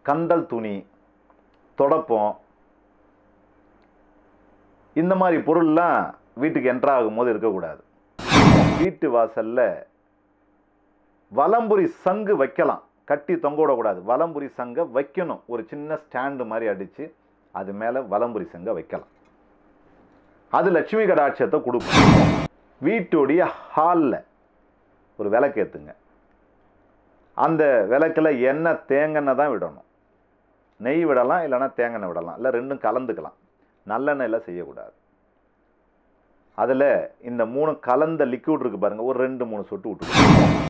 கந்தல் துணி தொடப்பம் இந்த மாதிரி பொருள்லாம் வீட்டுக்கு என்ட்ரு ஆகும்போது இருக்கக்கூடாது வீட்டு வாசல்ல வலம்புரி சங்கு வைக்கலாம் கட்டி தொங்க விடக்கூடாது வலம்புரி சங்கை வைக்கணும் ஒரு சின்ன ஸ்டாண்டு மாதிரி அடித்து அது மேலே வலம்புரி சங்கை வைக்கலாம் அது லட்சுமி கடாட்சத்தை கொடுக்கும் வீட்டுடைய ஹாலில் ஒரு விளக்கேற்றுங்க அந்த விளக்கில் எண்ணெய் தேங்கெண்ணெய் தான் விடணும் நெய் விடலாம் இல்லைன்னா தேங்காய் விடலாம் இல்லை ரெண்டும் கலந்துக்கலாம் நல்லெண்ணெயில் செய்யக்கூடாது அதில் இந்த மூணு கலந்த லிக்விட் இருக்கு பாருங்க ஒரு ரெண்டு மூணு சொட்டு விட்டு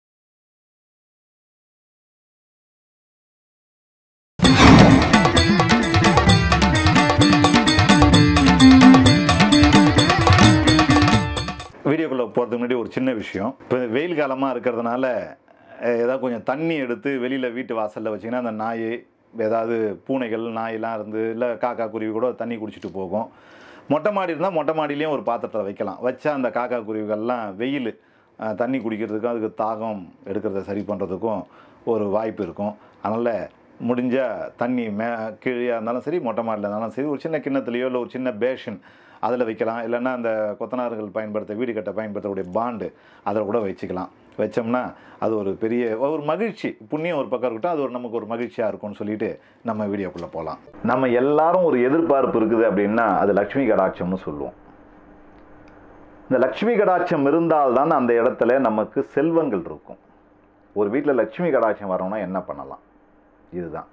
வீடியோக்குள்ளே போகிறதுக்கு முன்னாடி ஒரு சின்ன விஷயம் இப்போ வெயில் காலமாக இருக்கிறதுனால அஹ், ஏதாவது கொஞ்சம் தண்ணி எடுத்து வெளியில் வீட்டு வாசலில் வச்சிங்கன்னா அந்த நாய் ஏதாவது பூனைகள் நாயெல்லாம் இருந்து இல்லை காக்கா குருவி கூட தண்ணி குடிச்சிட்டு போகும் மொட்டை மாடி இருந்தால் மொட்டை மாடியிலையும் ஒரு பாத்திரத்தில் வைக்கலாம் வச்சா அந்த காக்கா குருவிகள்லாம் வெயில் அஹ், தண்ணி குடிக்கிறதுக்கும் அதுக்கு தாகம் எடுக்கிறத சரி பண்ணுறதுக்கும் ஒரு வாய்ப்பு இருக்கும் அதனால் முடிஞ்சால் தண்ணி மே கீழே இருந்தாலும் சரி மொட்டை மாடியில் இருந்தாலும் சரி ஒரு சின்ன கிண்ணத்துலேயோ இல்லை ஒரு சின்ன பேஷன் அதில் வைக்கலாம் இல்லைன்னா அந்த கொத்தனார்கள் பயன்படுத்த வீடு கட்ட பயன்படுத்தக்கூடிய பாண்டு அதில் கூட வச்சுக்கலாம் வச்சோம்னா அது ஒரு பெரிய ஒரு மகிழ்ச்சி புண்ணியம் ஒரு பக்கம் இருக்கட்டும் அது ஒரு நமக்கு ஒரு மகிழ்ச்சியாக இருக்கும்னு சொல்லிட்டு நம்ம வீடியோக்குள்ளே போகலாம் நம்ம எல்லாரும் ஒரு எதிர்பார்ப்பு இருக்குது அப்படின்னா அது லக்ஷ்மி கடாட்சம்னு சொல்லுவோம் இந்த லக்ஷ்மி கடாட்சம் இருந்தால்தான் அந்த இடத்துல நமக்கு செல்வங்கள் இருக்கும் ஒரு வீட்டில் லக்ஷ்மி கடாட்சம் வரணும்னா என்ன பண்ணலாம் இதுதான்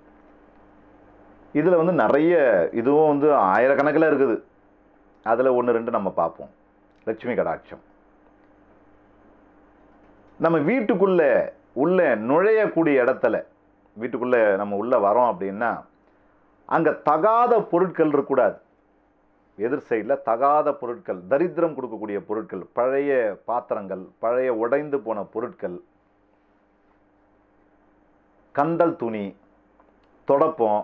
இதில் வந்து நிறைய இதுவும் வந்து ஆயிரக்கணக்கில் இருக்குது அதில் ஒன்று ரெண்டு நம்ம பார்ப்போம் லட்சுமி கடாட்சம் நம்ம வீட்டுக்குள்ளே உள்ள நுழையக்கூடிய இடத்துல வீட்டுக்குள்ளே நம்ம உள்ளே வரோம் அப்படின்னா அங்கே தகாத பொருட்கள் இருக்கக்கூடாது எதிர் சைடில் தகாத பொருட்கள் தரித்திரம் கொடுக்கக்கூடிய பொருட்கள் பழைய பாத்திரங்கள் பழைய உடைந்து போன பொருட்கள் கந்தல் துணி தொடப்பம்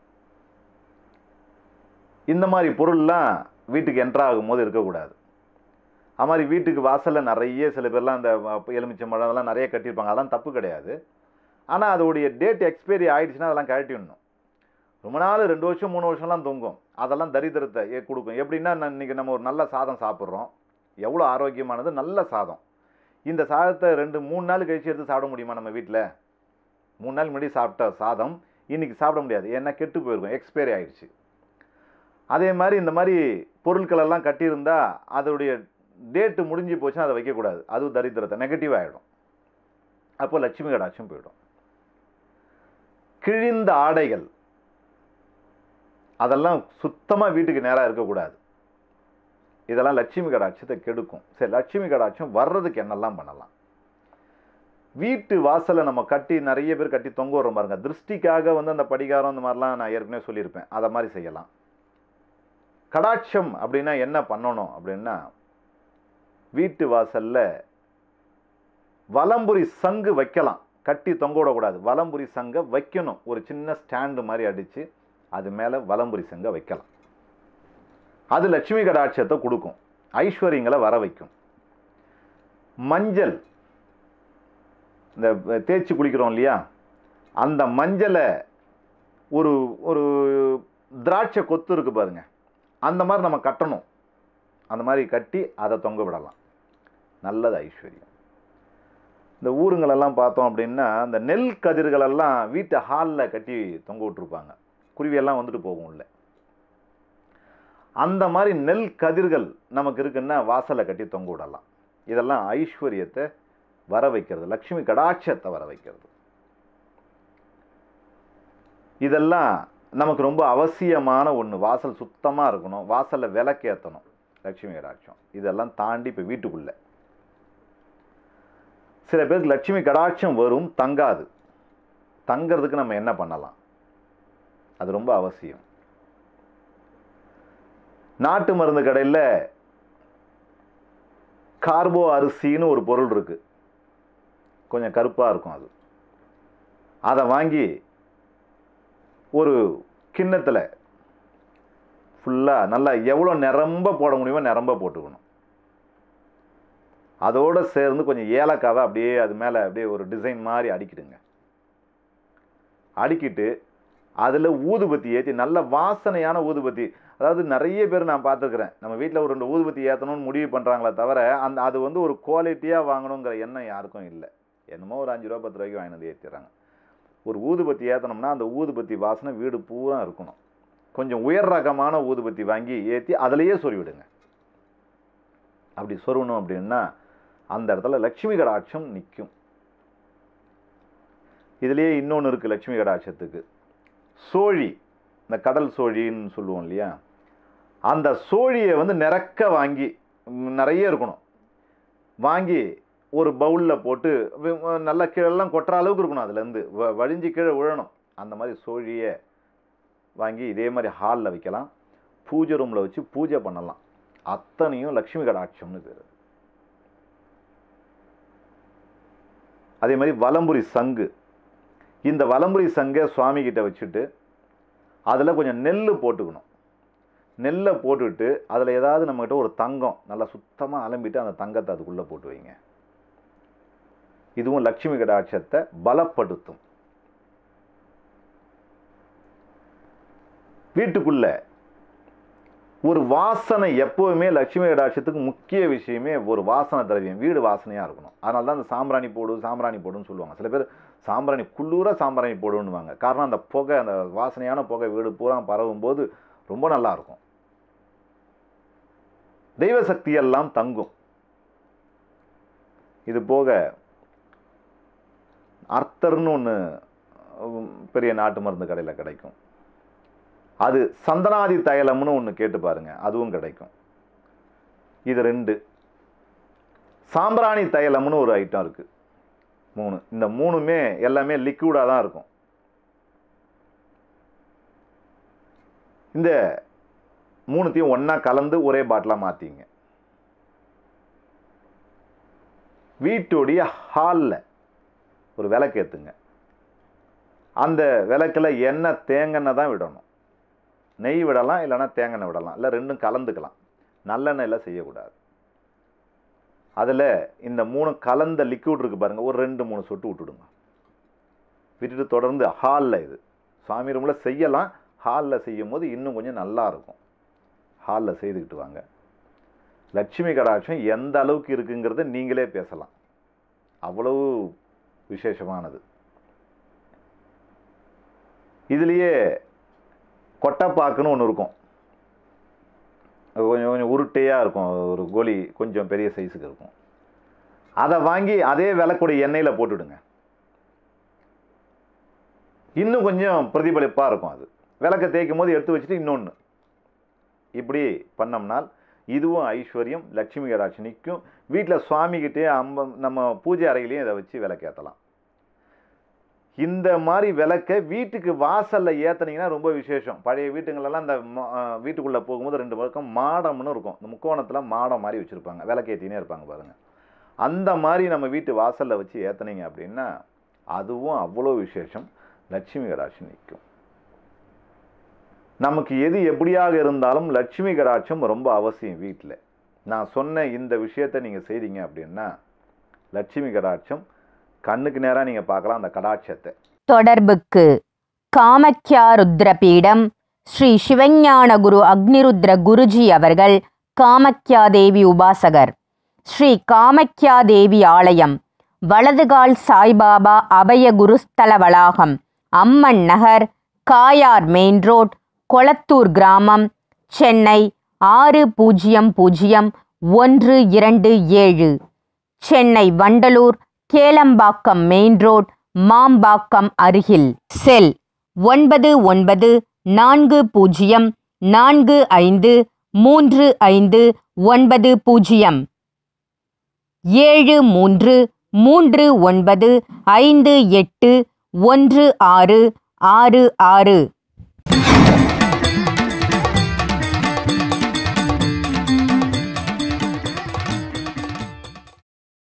இந்த மாதிரி பொருள்லாம் வீட்டுக்கு என்ட்ரு ஆகும்போது இருக்கக்கூடாது அது மாதிரி வீட்டுக்கு வாசலில் நிறைய சில பேர்லாம் அந்த எலுமிச்சை மழை அதெல்லாம் நிறைய கட்டியிருப்பாங்க அதெல்லாம் தப்பு கிடையாது ஆனால் அதோடைய டேட் எக்ஸ்பைரி ஆயிடுச்சுன்னா அதெல்லாம் கழட்டி விடணும் ரொம்ப நாள் ரெண்டு வருஷம் மூணு வருஷம்லாம் தொங்கும் அதெல்லாம் தரித்திரத்தை ஏ- கொடுக்கும் எப்படின்னா நான் இன்னைக்கு நம்ம ஒரு நல்ல சாதம் சாப்பிட்றோம் எவ்வளோ ஆரோக்கியமானது நல்ல சாதம் இந்த சாதத்தை ரெண்டு மூணு நாள் கழிச்சு எடுத்து சாப்பிட முடியுமா நம்ம வீட்டில் மூணு நாள் முன்னாடி சாப்பிட்ட சாதம் இன்னைக்கு சாப்பிட முடியாது ஏன்னா கெட்டு போயிருக்கும் எக்ஸ்பைரி ஆயிடுச்சு அதே மாதிரி இந்த மாதிரி பொருட்கள் எல்லாம் கட்டியிருந்தா அதோடைய டேட்டு முடிஞ்சு போச்சுன்னா அதை வைக்கக்கூடாது அதுவும் தரித்திரத்தை நெகட்டிவ் ஆகிடும் அப்போ லட்சுமி கடாட்சம் போயிடும் கிழிந்த ஆடைகள் அதெல்லாம் சுத்தமாக வீட்டுக்கு நேராக இருக்கக்கூடாது இதெல்லாம் லட்சுமி கடாட்சத்தை கெடுக்கும் சரி லட்சுமி கடாட்சம் வர்றதுக்கு என்னெல்லாம் பண்ணலாம் வீட்டு வாசலை நம்ம கட்டி நிறைய பேர் கட்டி தொங்க விடுறோம் பாருங்க திருஷ்டிக்காக வந்து அந்த படிகாரம் இந்த மாதிரிலாம் நான் ஏற்கனவே சொல்லியிருப்பேன் அதை மாதிரி செய்யலாம் கடாட்சம் அப்படின்னா என்ன பண்ணணும் அப்படின்னா வீட்டு வாசல்ல வலம்புரி சங்கு வைக்கலாம் கட்டி தொங்க விடக்கூடாது வலம்புரி சங்கை வைக்கணும் ஒரு சின்ன ஸ்டாண்டு மாதிரி அடித்து அது மேலே வலம்புரி சங்கை வைக்கலாம் அது லட்சுமி கடாட்சத்தை கொடுக்கும் ஐஸ்வர்யங்களை வர வைக்கும் மஞ்சள் இந்த தேய்ச்சி குளிக்கிறோம் இல்லையா அந்த மஞ்சளை ஒரு ஒரு திராட்சை கொத்து இருக்கு பாருங்க அந்த மாதிரி நம்ம கட்டணும் அந்த மாதிரி கட்டி அதை தொங்க விடலாம் நல்லது ஐஸ்வர்யம் இந்த ஊருங்களெல்லாம் பார்த்தோம் அப்படின்னா இந்த நெல் கதிர்களெல்லாம் வீட்டு ஹாலில் கட்டி தொங்க விட்டுருப்பாங்க குருவியெல்லாம் வந்துட்டு போகும் உள்ள அந்த மாதிரி நெல் கதிர்கள் நமக்கு இருக்குன்னா வாசலை கட்டி தொங்க விடலாம் இதெல்லாம் ஐஸ்வர்யத்தை வர வைக்கிறது லக்ஷ்மி கடாட்சத்தை வர வைக்கிறது இதெல்லாம் நமக்கு ரொம்ப அவசியமான ஒன்று வாசல் சுத்தமாக இருக்கணும் வாசலில் விளக்கேற்றணும் லட்சுமி கடாட்சம் இதெல்லாம் தாண்டி இப்போ வீட்டுக்குள்ளே சில பேருக்கு லட்சுமி கடாட்சம் வரும் தங்காது தங்கிறதுக்கு நம்ம என்ன பண்ணலாம் அது ரொம்ப அவசியம் நாட்டு மருந்து கடையில் கார்போ அரிசின்னு ஒரு பொருள் இருக்கு கொஞ்சம் கருப்பாக இருக்கும் அது அதை வாங்கி ஒரு கிண்ணத்தில் ஃபுல்லாக நல்லா எவ்வளோ நிரம்ப போட முடியுமோ நிரம்ப போட்டுக்கணும் அதோடு சேர்ந்து கொஞ்சம் ஏலக்காவை அப்படியே அது மேலே அப்படியே ஒரு டிசைன் மாதிரி அடிக்கிடுங்க அடுக்கிட்டு அதில் ஊதுபத்தி ஏற்றி நல்ல வாசனையான ஊதுபத்தி அதாவது நிறைய பேர் நான் பார்த்துருக்குறேன் நம்ம வீட்டில் ஒரு ரெண்டு ஊதுபத்தி ஏற்றணும்னு முடிவு பண்ணுறாங்களே தவிர அந்த அது வந்து ஒரு குவாலிட்டியாக வாங்கணுங்கிற எண்ணம் யாருக்கும் இல்லை என்னமோ ஒரு அஞ்சு ரூபா பத்து ரூபாய்க்கு வாங்கிட்டு வந்து ஏற்றிடுறாங்க ஒரு ஊதுபத்தி ஏற்றினோம்னா அந்த ஊதுபத்தி வாசனை வீடு பூரா இருக்கணும் கொஞ்சம் உயர் ரகமான ஊதுபத்தி வாங்கி ஏற்றி அதிலேயே சொருவிடுங்க அப்படி சொருவணும் அப்படின்னா அந்த இடத்துல லட்சுமி கடாட்சம் நிற்கும் இதுலேயே இன்னொன்று இருக்குது லட்சுமி கடாட்சத்துக்கு சோழி இந்த கடல் சோழின்னு சொல்லுவோம் இல்லையா அந்த சோழியை வந்து நிறக்க வாங்கி ம், நிறைய இருக்கணும் வாங்கி ஒரு பவுலில் போட்டு வி- நல்லா கீழெல்லாம் கொட்டுற அளவுக்கு இருக்கணும் அதுலேருந்து வ வழிஞ்சு கீழே விழணும் அந்த மாதிரி சோழியை வாங்கி இதே மாதிரி ஹாலில் வைக்கலாம் பூஜை ரூமில் வச்சு பூஜை பண்ணலாம் அத்தனையும் லக்ஷ்மி கடாட்சம்னு பேர் அதே மாதிரி வலம்புரி சங்கு இந்த வலம்புரி சங்கை சுவாமி கிட்ட வச்சுட்டு அதில் கொஞ்சம் நெல் போட்டுக்கணும் நெல்லை போட்டுட்டு அதில் ஏதாவது நம்மகிட்ட ஒரு தங்கம் நல்லா சுத்தமாக அலம்பிட்டு அந்த தங்கத்தை அதுக்குள்ளே போட்டு வைங்க இதுவும் லட்சுமி கடாட்சத்தை பலப்படுத்தும் வீட்டுக்குள்ள ஒரு வாசனை எப்போவுமே லட்சுமி கடாட்சத்துக்கு முக்கிய விஷயமே ஒரு வாசனை திரவியம் வீடு வாசனையாக இருக்கணும் அதனால தான் அந்த சாம்பிராணி போடு சாம்பிராணி போடுன்னு சொல்லுவாங்க சில பேர் சாம்பிராணி குள்ளூர சாம்பிராணி போடுன்னுவாங்க காரணம் அந்த புகை அந்த வாசனையான புகை வீடு பூரா பரவும் போது ரொம்ப நல்லா இருக்கும் தெய்வ சக்தி எல்லாம் தங்கும் இது போக அர்த்தர்னு ஒன்று பெரிய நாட்டு மருந்து கடையில் கிடைக்கும் அது சந்தனாதி தைலம்னு ஒன்று கேட்டு பாருங்க அதுவும் கிடைக்கும் இது ரெண்டு சாம்பிராணி தைலம்னு ஒரு ஐட்டம் இருக்கு மூணு இந்த மூணுமே எல்லாமே லிக்விடாக தான் இருக்கும் இந்த மூணுத்தையும் ஒன்றா கலந்து ஒரே பாட்டிலாக மாற்றிங்க வீட்டுடைய ஹாலில் ஒரு விளக்கு ஏற்றுங்க அந்த விளக்கில் எண்ணெய் தேங்கெண்ணெய் தான் விடணும் நெய் விடலாம் இல்லைன்னா தேங்காய் விடலாம் இல்லை ரெண்டும் கலந்துக்கலாம் நல்லெண்ணெயில் செய்யக்கூடாது அதில் இந்த மூணு கலந்த லிக்விட் இருக்குது பாருங்கள் ஒரு ரெண்டு மூணு சொட்டு விட்டுடுங்க விட்டுட்டு தொடர்ந்து ஹாலில் இது சாமி ரூமில் செய்யலாம் ஹாலில் செய்யும் போது இன்னும் கொஞ்சம் நல்லா இருக்கும் ஹாலில் செய்துக்கிட்டு வாங்க லட்சுமி கடாட்சம் எந்த அளவுக்கு இருக்குங்கிறத நீங்களே பேசலாம் அவ்வளவு விசேஷமானது இதுலேயே கொட்டைப்பாக்குன்னு ஒன்று இருக்கும் அது கொஞ்சம் கொஞ்சம் உருட்டையாக இருக்கும் ஒரு கோலி கொஞ்சம் பெரிய சைஸுக்கு இருக்கும் அதை வாங்கி அதே விளக்குடைய எண்ணெயில் போட்டுடுங்க இன்னும் கொஞ்சம் பிரதிபலிப்பாக இருக்கும் அது விளக்கை தேய்க்கும் போது எடுத்து வச்சுட்டு இன்னொன்று இப்படி பண்ணோம்னால் இதுவும் ஐஸ்வர்யம் லட்சுமி கடாட்சி நிற்கும் வீட்டில் சுவாமிகிட்டே அம்ப நம்ம பூஜை அறையிலையும் இதை வச்சு விளக்கேற்றலாம் இந்த மாதிரி விளக்க வீட்டுக்கு வாசலில் ஏற்றுனீங்கன்னா ரொம்ப விசேஷம் பழைய வீட்டுங்களெல்லாம் இந்த ம- அஹ் வீட்டுக்குள்ளே போகும்போது ரெண்டு பக்கம் மாடம்னு இருக்கும் இந்த முக்கோணத்தில் மாடம் மாதிரி வச்சுருப்பாங்க விளக்கேற்றினே இருப்பாங்க பாருங்கள் அந்த மாதிரி நம்ம வீட்டு வாசலில் வச்சு ஏற்றுனீங்க அப்படின்னா அதுவும் அவ்வளோ விசேஷம் லட்சுமி கடாட்சி நிற்கும் நமக்கு எது எப்படியாக இருந்தாலும் லட்சுமி கடாட்சம் ரொம்ப அவசியம் வீட்டில் நான் சொன்ன இந்த விஷயத்தை நீங்கள் செய்தீங்க அப்படின்னா லட்சுமி கடாட்சம் கண்ணுக்கு நேராக நீங்கள் பார்க்கலாம் அந்த கடாட்சத்தை தொடர்புக்கு காமக்யா ருத்ரபீடம் ஸ்ரீ சிவஞான குரு அக்னிருத்ர குருஜி அவர்கள் காமக்யா தேவி உபாசகர் ஸ்ரீ காமக்யா தேவி ஆலயம் வலதுகால் சாய்பாபா அபய குருஸ்தல வளாகம் அம்மன் நகர் காயார் மெயின் ரோட் கொளத்தூர் கிராமம் சென்னை ஆறு பூஜ்ஜியம் பூஜ்ஜியம் ஒன்று இரண்டு ஏழு சென்னை வண்டலூர் கேளம்பாக்கம் மெயின் ரோட் மாம்பாக்கம் அருகில் செல் ஒன்பது ஒன்பது நான்கு பூஜ்ஜியம் நான்கு ஐந்து மூன்று ஐந்து ஒன்பது பூஜ்ஜியம் ஏழு மூன்று மூன்று ஒன்பது ஐந்து எட்டு ஒன்று ஆறு ஆறு ஆறு